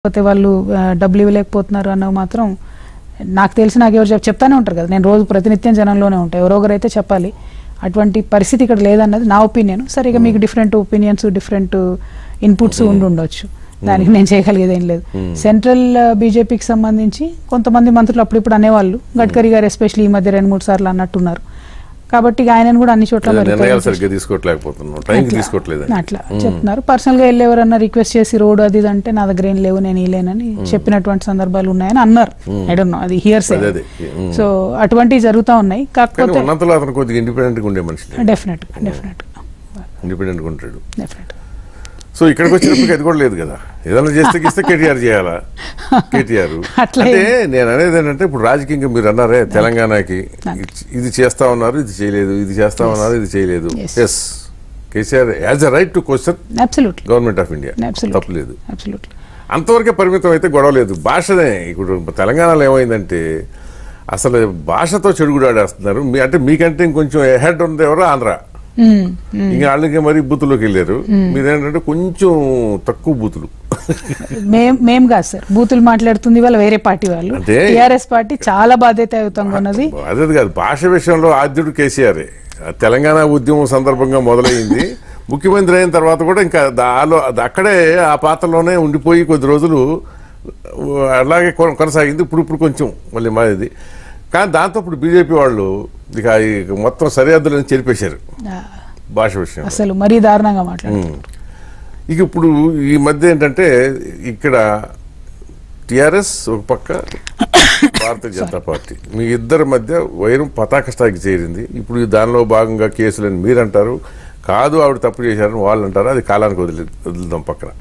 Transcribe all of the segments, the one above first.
లేకపోతే వాళ్ళు ఆ, డబ్బులు ఇవ్వలేకపోతున్నారు అన్నవి మాత్రం నాకు తెలిసి నాకు ఎవరు చెప్ చెప్తానే ఉంటారు కదా నేను రోజు ప్రతినిత్యం జనంలోనే ఉంటాయి ఎవరో ఒకరు అయితే చెప్పాలి అటువంటి పరిస్థితి ఇక్కడ లేదన్నది నా ఒపీనియన్ సరే ఇక మీకు డిఫరెంట్ ఒపీనియన్స్ డిఫరెంట్ ఇన్పుట్స్ ఉండి ఉండొచ్చు దానికి నేను చేయగలిగేది ఏం లేదు సెంట్రల్ బీజేపీకి సంబంధించి కొంతమంది మంత్రులు అప్పుడిప్పుడు అనేవాళ్ళు గడ్కరీ గారు ఎస్పెషల్లీ ఈ మధ్య రెండు మూడు సార్లు అన్నట్టున్నారు కాబట్టి ఇక ఆయనను కూడా అన్ని చోట్ల మరి నిర్ణయాలు represent సరిగ్గా తీసుకోవట్లేకపోతున్నాం టైంకి అట్లా- తీసుకోవట్లేదు అట్లా చెప్తున్నారు పర్సనల్ గా వెళ్ళి ఎవరన్నా రిక్వెస్ట్ చేసి రోడ్ అది ఇది అంటే నా దగ్గర ఏం లేవు నేను ఇలేనని చెప్పినటువంటి సందర్భాలు ఉన్నాయని అన్నారు ఐ డోంట్ నో అది హియర్స్ అదే అదే ఉమ్. సో అటువంటివి జరుగుతూ ఉన్నాయి కానీ కాకపోతే ఉన్నంతలో అతను కొద్దిగా ఇండిపెండెంట్ గా ఉండే మనిషి డెఫినెట్ డెఫినెట్ ఇండిపెండెంట్ గా ఉంటాడు డెఫినెట్ సో ఇక్కడికి వచ్చినప్పటికి అది కూడా లేదు కదా ఏదైనా చేస్తే ఇస్తే కేటీఆర్ చేయాలా కేటీఆర్ అట్లా అంటే నేను అనేది ఏంటంటే ఇప్పుడు రాజకీయంగా మీరు అన్నారే తెలంగాణకి ఇది- ఇది చేస్తా ఉన్నారు ఇది చేయలేదు ఇది చేస్తా ఉన్నారు ఇది చేయలేదు Yes. Yes KCR as a right to question absolutely government of India Absolutely. తప్పలేదు అబ్సల్యూట్లీ అంతవరకే పరిమితం అయితే గొడవ లేదు భాషనే ఇప్పుడు తెలంగాణలో ఏమైందంటే అసలు భాషతో చెడుగుడాడేస్తున్నారు మీ అంటే మీకంటే ఇంకొంచెం హెడ్ ఉంది ఎవరో ఆంధ్ర ఇంకా వాళ్ళకి మరి బూతులోకి వెళ్ళారు మీరేంటంటే కొంచెం తక్కువ బూతులు మేం మేం కాదు సార్ బూతులు మాట్లాడుతుంది వాళ్ళ వేరే పార్టీ వాళ్ళు అంటే- టిఆర్ఎస్ పార్టీ చాలా బాధ్యతాయుతంగా ఉన్నది అదే కాదు భాష విషయంలో ఆద్యుడు కేసీఆర్ తెలంగాణ ఉద్యమం సందర్భంగా మొదలైంది ముఖ్యమంత్రి అయిన తర్వాత కూడా ఇంకా దాలో అది అక్కడే ఆ పాత్రలోనే ఉండిపోయి కొద్ది రోజులు అలాగే కొ- కొనసాగింది ఇప్పుడు ఇప్పుడు కొంచెం మళ్ళీ మాది కానీ దాంతో ఇప్పుడు బీజేపీ వాళ్ళు ఇక ఈ మొత్తం సరిహద్దులను చెరిపేశారు ఆ, భాష విషయం అసలు మరీ దారుణంగా మాట్లాడు ఇక ఇప్పుడు ఈ మధ్య ఏంటంటే ఇక్కడ టిఆర్ఎస్ ఒక పక్క భారతీయ జనతా పార్టీ మీ ఇద్దరి మధ్య వైరం పతాక స్థాయికి చేరింది ఇప్పుడు దానిలో భాగంగా కేసులని మీరంటారు కాదు ఆవిడ తప్పు చేశారని వాళ్ళు అంటారు అది కాలానికి వదిలి వదులుదాం పక్కన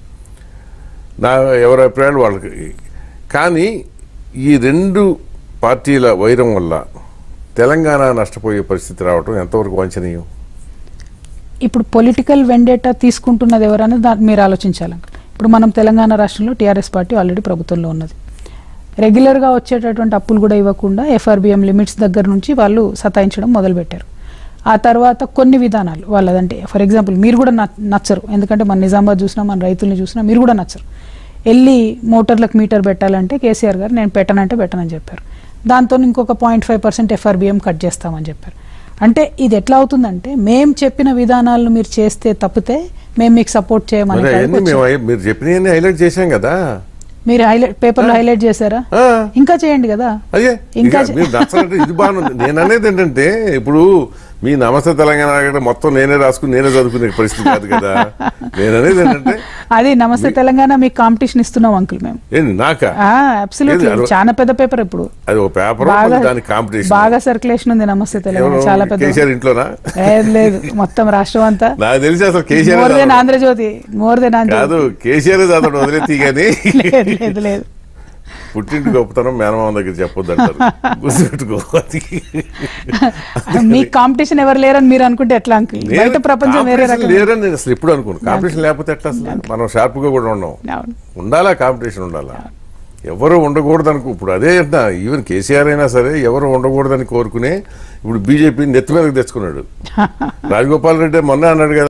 నా ఎవరి అభిప్రాయాలు వాళ్ళకి కానీ ఈ రెండు పార్టీల వైరం వల్ల తెలంగాణ నష్టపోయే పరిస్థితి రావటం ఎంతవరకు వాంఛనీయం ఇప్పుడు పొలిటికల్ వెండేటా తీసుకుంటున్నది ఎవరనేది దాన్ని మీరు ఆలోచించాలి ఇప్పుడు మనం తెలంగాణ రాష్ట్రంలో టీఆర్ఎస్ పార్టీ ఆల్రెడీ ప్రభుత్వంలో ఉన్నది రెగ్యులర్గా వచ్చేటటువంటి అప్పులు కూడా ఇవ్వకుండా ఎఫ్ఆర్బిఎం లిమిట్స్ దగ్గర నుంచి వాళ్ళు సతాయించడం మొదలుపెట్టారు ఆ తర్వాత కొన్ని విధానాలు వాళ్ళదంటే ఫర్ ఎగ్జాంపుల్ మీరు కూడా నచ్- నచ్చరు ఎందుకంటే మన నిజామాబాద్ చూసినా మన రైతుల్ని చూసినా మీరు కూడా నచ్చరు వెళ్ళి మోటార్లకు మీటర్ పెట్టాలంటే కేసీఆర్ గారు నేను పెట్టనంటే పెట్టనని చెప్పారు దాంతో ఇంకొక point five percent FRBM cut చేస్తామని చెప్పారు అంటే ఇది ఎట్లా అవుతుందంటే మేము చెప్పిన విధానాలను మీరు చేస్తే తప్పితే మేము మీకు సపోర్ట్ చేయమని మరి కాడికి అవన్నీ వచ్చాం. మేము అయి- మీరు చెప్పినవన్నీ హైలైట్ చేశాం కదా మీరు హైలైట్ పేపర్లో హైలైట్ చేశారా ఆ, ఇంకా చేయండి కదా అదే ఇంకా ఇక మీరు నచ్చలంటే ఇది బాగుంది నేను అనేది ఏంటంటే ఇప్పుడు మీ నమస్తే తెలంగాణ కూడా మొత్తం నేనే రాసుకుని నేనే చదువుకునే పరిస్థితి కాదు కదా నేను అనేది ఏంటంటే అది నమస్తే తెలంగాణ మీకు కాంపిటీషన్ ఇస్తున్నాం అంకుల్ మేము ఏంది నాకా అబ్సల్యూట్లీ ఏది అరవ- చాలా పెద్ద పేపర్ ఇప్పుడు అది ఒక పేపర్ బాగా దానికి కాంపిటీషన్ బాగా సర్క్యులేషన్ ఉంది నమస్తే తెలంగాణ చాలా పెద్ద కేసీఆర్ ఇంట్లోనా లేదు లేదు మొత్తం రాష్ట్రం అంతా నాకు తెలిసి అసలు KCR more than Andhrajyothi more than కాదు ఆంధ్రజ్యోతి కేసీఆర్ చదవడం వదిలేతి కానీ లేదు లేదు లేదు పుట్టింటి గొప్పతనం మేనమామ దగ్గర చెప్పొద్దు అంటారు గుర్తుపెట్టుకో అది. మీకు కాంపిటీషన్ ఎవరు లేరని మీరు అనుకుంటే ఎట్లా అంకుల్ నేను బయట ప్రపంచం వేరే కాంపిటీషన్ రకం లేరని నేను అసలు ఎప్పుడు అనుకోను కాంపిటీషన్ లేకపోతే ఎట్లా అసలు మనం షార్ప్ గా కూడా ఉన్నాం అవును ఉండాలా కాంపిటీషన్ ఉండాలా ఎవరు ఉండకూడదు అనుకో ఇప్పుడు అదే అంటున్నా ఈవెన్ కేసీఆర్ అయినా సరే ఎవరు ఉండకూడదని కోరుకునే ఇప్పుడు బీజేపీ నెత్తి మీదకి తెచ్చుకున్నాడు రాజగోపాల్ రెడ్డి మొన్న అన్నాడు కదా